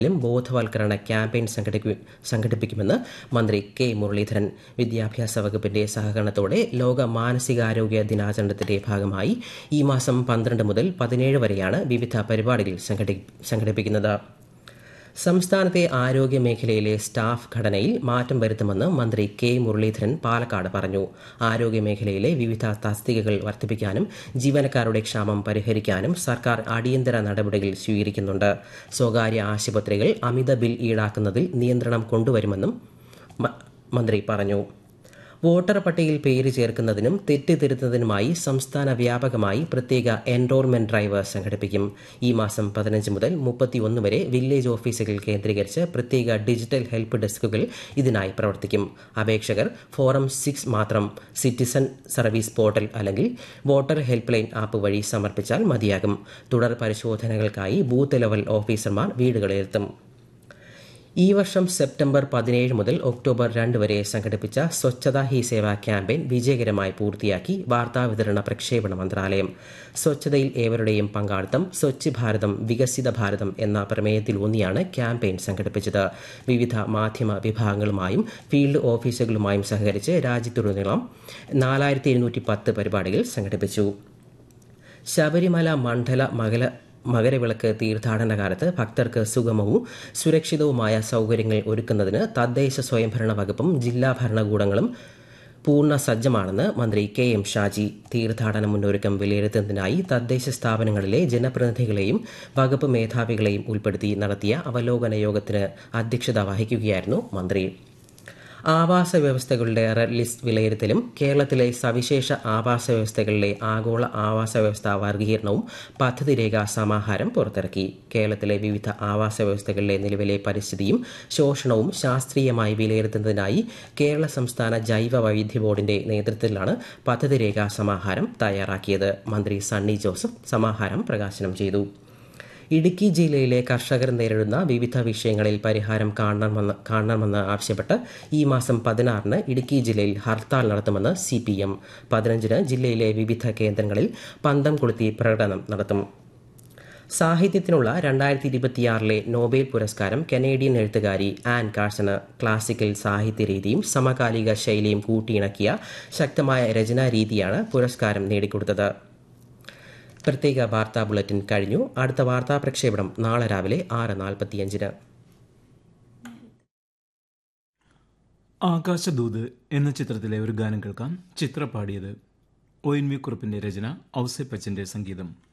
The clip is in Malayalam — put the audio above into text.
ലും ബോധവൽക്കരണ ക്യാമ്പയിൻ സംഘടിപ്പിക്കുമെന്ന് മന്ത്രി കെ മുരളീധരൻ വിദ്യാഭ്യാസ വകുപ്പിന്റെ സഹകരണത്തോടെ ലോക മാനസികാരോഗ്യ ദിനാചരണത്തിന്റെ ഭാഗമായി ഈ മാസം പന്ത്രണ്ട് മുതൽ പതിനേഴ് വരെയാണ് വിവിധ പരിപാടികൾ സംഘടിപ്പിക്കുന്നത് സംസ്ഥാനത്തെ ആരോഗ്യ മേഖലയിലെ സ്റ്റാഫ് ഘടനയിൽ മാറ്റം വരുത്തുമെന്ന് മന്ത്രി കെ മുരളീധരൻ പാലക്കാട് പറഞ്ഞു ആരോഗ്യ മേഖലയിലെ വിവിധ തസ്തികകൾ വർദ്ധിപ്പിക്കാനും ജീവനക്കാരുടെ ക്ഷാമം പരിഹരിക്കാനും സർക്കാർ അടിയന്തര നടപടികൾ സ്വീകരിക്കുന്നുണ്ട് സ്വകാര്യ ആശുപത്രികൾ അമിത ബിൽ ഈടാക്കുന്നതിൽ നിയന്ത്രണം കൊണ്ടുവരുമെന്നും മന്ത്രി പറഞ്ഞു വോട്ടർ പട്ടികയിൽ പേര് ചേർക്കുന്നതിനും തെറ്റ് തിരുത്തുന്നതിനുമായി സംസ്ഥാന വ്യാപകമായി പ്രത്യേക എൻറോൾമെന്റ് ഡ്രൈവ് സംഘടിപ്പിക്കും ഈ മാസം പതിനഞ്ച് മുതൽ മുപ്പത്തിയൊന്ന് വരെ വില്ലേജ് ഓഫീസുകൾ കേന്ദ്രീകരിച്ച് പ്രത്യേക ഡിജിറ്റൽ ഹെൽപ്പ് ഡെസ്കുകൾ ഇതിനായി പ്രവർത്തിക്കും അപേക്ഷകർ ഫോറം സിക്സ് മാത്രം സിറ്റിസൺ സർവീസ് പോർട്ടൽ അല്ലെങ്കിൽ വോട്ടർ ഹെൽപ്പ് ലൈൻ ആപ്പ് വഴി സമർപ്പിച്ചാൽ മതിയാകും തുടർ പരിശോധനകൾക്കായി ബൂത്ത് ലെവൽ ഓഫീസർമാർ വീടുകളിലെത്തും ഈ വർഷം സെപ്റ്റംബർ പതിനേഴ് മുതൽ ഒക്ടോബർ രണ്ട് വരെ സംഘടിപ്പിച്ച സ്വച്ഛതാ ഹി സേവ ക്യാമ്പയിൻ വിജയകരമായി പൂർത്തിയാക്കി വാർത്താവിതരണ പ്രക്ഷേപണ മന്ത്രാലയം സ്വച്ഛതയിൽ ഏവരുടെയും പങ്കാളിത്തം സ്വച്ഛ് ഭാരതം വികസിത ഭാരതം എന്ന പ്രമേയത്തിലൂന്നിയാണ് ക്യാമ്പയിൻ സംഘടിപ്പിച്ചത് വിവിധ മാധ്യമ വിഭാഗങ്ങളുമായും ഫീൽഡ് ഓഫീസുകളുമായും സഹകരിച്ച് രാജ്യത്തുടനീളം നാലായിരത്തി എഴുന്നൂറ്റി പത്ത് പരിപാടികൾ സംഘടിപ്പിച്ചു ശബരിമല മണ്ഡല മകല മകരവിളക്ക് തീർത്ഥാടന കാലത്ത് ഭക്തർക്ക് സുഗമവും സുരക്ഷിതവുമായ സൗകര്യങ്ങൾ ഒരുക്കുന്നതിന് തദ്ദേശ സ്വയംഭരണ വകുപ്പും ജില്ലാ ഭരണകൂടങ്ങളും പൂർണ്ണ സജ്ജമാണെന്ന് മന്ത്രി കെ എം ഷാജി തീർത്ഥാടന മുന്നൊരുക്കം വിലയിരുത്തുന്നതിനായി തദ്ദേശ സ്ഥാപനങ്ങളിലെ ജനപ്രതിനിധികളെയും വകുപ്പ് മേധാവികളെയും ഉൾപ്പെടുത്തി നടത്തിയ അവലോകന യോഗത്തിന് അധ്യക്ഷത വഹിക്കുകയായിരുന്നു മന്ത്രി ആവാസ വ്യവസ്ഥകളുടെ റെഡ് ലിസ്റ്റ് വിലയിരുത്തലും കേരളത്തിലെ സവിശേഷ ആവാസ വ്യവസ്ഥകളിലെ ആഗോള ആവാസ വ്യവസ്ഥാ വർഗീകരണവും പദ്ധതി രേഖ സമാഹാരം പുറത്തിറക്കി കേരളത്തിലെ വിവിധ ആവാസ വ്യവസ്ഥകളിലെ നിലവിലെ പരിസ്ഥിതിയും ശോഷണവും ശാസ്ത്രീയമായി വിലയിരുത്തുന്നതിനായി കേരള സംസ്ഥാന ജൈവ വൈവിധ്യ ബോർഡിന്റെ നേതൃത്വത്തിലാണ് പദ്ധതി രേഖ സമാഹാരം തയ്യാറാക്കിയത് മന്ത്രി സണ്ണി ജോസഫ് സമാഹാരം പ്രകാശനം ചെയ്തു ഇടുക്കി ജില്ലയിലെ കർഷകർ നേരിടുന്ന വിവിധ വിഷയങ്ങളിൽ പരിഹാരം കാണണമെന്ന് കാണണമെന്ന് ആവശ്യപ്പെട്ട് ഈ മാസം പതിനാറിന് ഇടുക്കി ജില്ലയിൽ ഹർത്താൽ നടത്തുമെന്ന് സി പി എം പതിനഞ്ചിന് ജില്ലയിലെ വിവിധ കേന്ദ്രങ്ങളിൽ പന്തം കൊളുത്തി പ്രകടനം നടത്തും സാഹിത്യത്തിനുള്ള രണ്ടായിരത്തി ഇരുപത്തിയാറിലെ നോബൽ പുരസ്കാരം കനേഡിയൻ എഴുത്തുകാരി ആൻ കാഴ്സണ് ക്ലാസിക്കൽ സാഹിത്യ രീതിയും സമകാലിക ശൈലിയും കൂട്ടിയിണക്കിയ ശക്തമായ രചനാ രീതിയാണ് പുരസ്കാരം നേടിക്കൊടുത്തത് പ്രത്യേക വാർത്താ ബുള്ളറ്റിൻ കഴിഞ്ഞു അടുത്ത വാർത്താ പ്രക്ഷേപണം നാളെ രാവിലെ ആറ് നാൽപ്പത്തിയഞ്ചിന് ആകാശദൂത് എന്ന ചിത്രത്തിലെ ഒരു ഗാനം കേൾക്കാം ചിത്ര പാടിയത് ഒ എൻ വി കുറുപ്പിന്റെ രചന ഔസേപ്പച്ചന്റെ സംഗീതം